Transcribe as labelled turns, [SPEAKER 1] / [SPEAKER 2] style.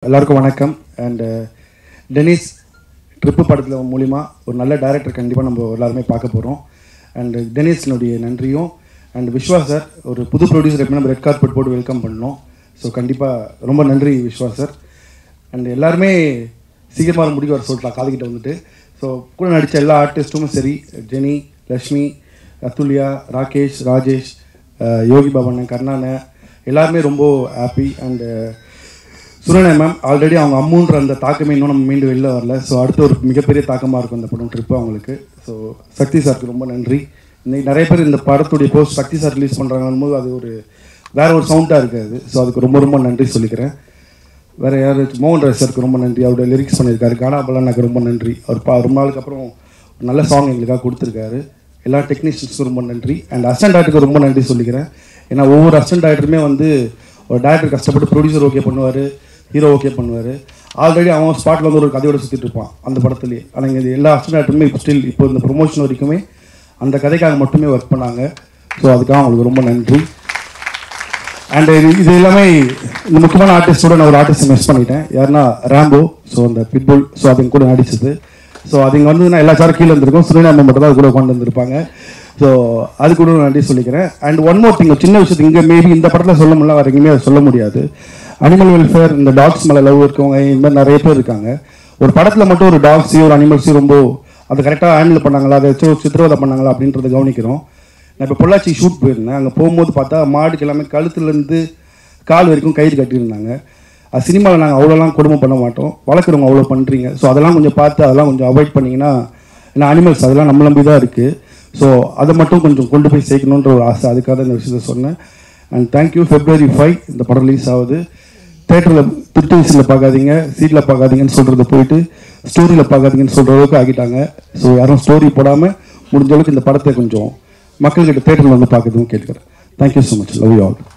[SPEAKER 1] எல்லாருக்கும் வணக்கம் and Denis trip படத்தில் மூலிமா ஒரு நல்ல டைரக்டர் கண்டிப்பாக நம்ம எல்லாருமே பார்க்க போகிறோம் அண்ட் டெனிஸ்னுடைய நன்றியும் அண்ட் விஸ்வா சார் ஒரு புது ப்ரொடியூசர் எப்படின்னா நம்ம ரெட் கார்பெட் போட்டு வெல்கம் பண்ணோம் ஸோ கண்டிப்பாக ரொம்ப நன்றி விஸ்வா சார் அண்ட் எல்லாருமே சீக்கிரமாக முடிக்க வர சொல்லிட்டலாம் காதுகிட்ட வந்துட்டு ஸோ கூட நடித்த எல்லா ஆர்டிஸ்ட்டும் சரி ஜெனி லக்ஷ்மி அத்துல்யா ராகேஷ் ராஜேஷ் அஹ் யோகி பாபண்ணன் கர்ணாண்ணன் எல்லாருமே ரொம்ப ஹாப்பி அண்டு சுரனே மேம் ஆல்ரெடி அவங்க அம்முன்ற அந்த தாக்கமே இன்னும் நம்ம மீண்டும் வெளில வரல ஸோ அடுத்த ஒரு மிகப்பெரிய தாக்கமாக இருக்கும் இந்த படம் ட்ரிப்பு அவங்களுக்கு ஸோ சக்தி சாருக்கு ரொம்ப நன்றி இன்னைக்கு நிறைய பேர் இந்த படத்துடைய போஸ்ட் சக்தி சார் ரிலீஸ் பண்ணுறாங்கன்னு போது அது ஒரு வேற ஒரு சவுண்டாக இருக்காது ஸோ அதுக்கு ரொம்ப ரொம்ப நன்றி சொல்லிக்கிறேன் வேற யார் மோகன் ராஜ் சாருக்கு ரொம்ப நன்றி அவருடைய லிரிக்ஸ் பண்ணியிருக்காரு கானா பலனாக்கு ரொம்ப நன்றி அவர் பா ரொம்ப நாளுக்கு அப்புறம் ஒரு நல்ல சாங் எங்களுக்காக கொடுத்துருக்காரு எல்லா டெக்னீஷியன்ஸுக்கும் ரொம்ப நன்றி அண்ட் அசிஸ்டன்ட் டேரக்டருக்கு ரொம்ப நன்றி சொல்லிக்கிறேன் ஏன்னா ஒவ்வொரு அசிஸ்டன்ட் டேரக்டருமே வந்து ஒரு டேரக்டர் கஷ்டப்பட்டு ப்ரொடியூசர் ஓகே பண்ணுவார் ஹீரோ ஓகே பண்ணுவார் ஆல்ரெடி அவன் ஸ்பாட்டில் வந்து ஒரு கதையோட சுற்றிட்டு இருப்பான் அந்த படத்துலேயே ஆனால் இங்கே எல்லா அசிஸ்டன்ட் டேரக்டருமே இப்போ ஸ்டில் இப்போ இந்த ப்ரொமோஷன் வரைக்குமே அந்த கதைக்காக மட்டுமே ஒர்க் பண்ணாங்க ஸோ அதுக்காக அவங்களுக்கு ரொம்ப நன்றி அண்ட் இது எல்லாமே இந்த முக்கியமான ஆர்டிஸ்டோட நான் ஒரு ஆர்டிஸ்ட் மிஸ் பண்ணிட்டேன் யாருன்னா ரேம்போ ஸோ அந்த பிட்புல் ஸோ அதுங்க கூட நடிச்சது ஸோ அதுங்க வந்து நான் எல்லா சாரும் கீழே இருந்திருக்கோம் சுனிலாம்பம் மட்டும் தான் அது கூட உட்காந்து வந்திருப்பாங்க ஸோ அது கூட நான் நன்றி சொல்லிக்கிறேன் அண்ட் ஒன் மோர் திங் சின்ன விஷயத்துக்கு இங்கே மேபி இந்த படத்தில் சொல்ல முடியல வேறு எங்கேயுமே அதை சொல்ல முடியாது அனிமல் வெல்ஃபேர் இந்த டாக்ஸ் மேலே லவ் இருக்கவங்க இந்த மாதிரி நிறைய பேர் இருக்காங்க ஒரு படத்தில் மட்டும் ஒரு டாக்ஸையும் ஒரு அனிமல்ஸையும் ரொம்ப அதை கரெக்டாக ஹேண்டில் பண்ணாங்களா அதை வச்சு ஒரு சித்திரவதை பண்ணாங்களா அப்படின்றத கவனிக்கிறோம் நான் இப்போ பொள்ளாச்சி ஷூட் போயிருந்தேன் அங்கே போகும்போது பார்த்தா மாடுக்கு எல்லாமே கழுத்துலேருந்து கால் வரைக்கும் கயிறு கட்டியிருந்தாங்க அது சினிமாவில் நாங்கள் அவ்வளோலாம் கொடுமை பண்ண மாட்டோம் வளர்க்குறவங்க அவ்வளோ பண்ணுறீங்க ஸோ அதெல்லாம் கொஞ்சம் பார்த்து அதெல்லாம் கொஞ்சம் அவாய்ட் பண்ணிங்கன்னா ஏன்னா அனிமல்ஸ் அதெல்லாம் நம்ம நம்பி தான் இருக்குது ஸோ அதை மட்டும் கொஞ்சம் கொண்டு போய் சேர்க்கணுன்ற ஒரு ஆசை அதுக்காக தான் இந்த விஷயத்த சொன்னேன் அண்ட் தேங்க்யூ ஃபெப்ரவரி ஃபைவ் இந்த படம் ரிலீஸ் ஆகுது தேட்டரில் திருட்டு விசில் பார்க்காதீங்க சீட்டில் பார்க்காதீங்கன்னு சொல்கிறத போயிட்டு ஸ்டோரியில் பார்க்காதீங்கன்னு சொல்கிற அளவுக்கு ஆகிட்டாங்க ஸோ யாரும் ஸ்டோரி போடாமல் முடிஞ்ச அளவுக்கு இந்த படத்தை கொஞ்சம் மக்கள்கிட்ட தேட்டரில் வந்து பார்க்கறதும் கேட்குறேன் thank you so much love you all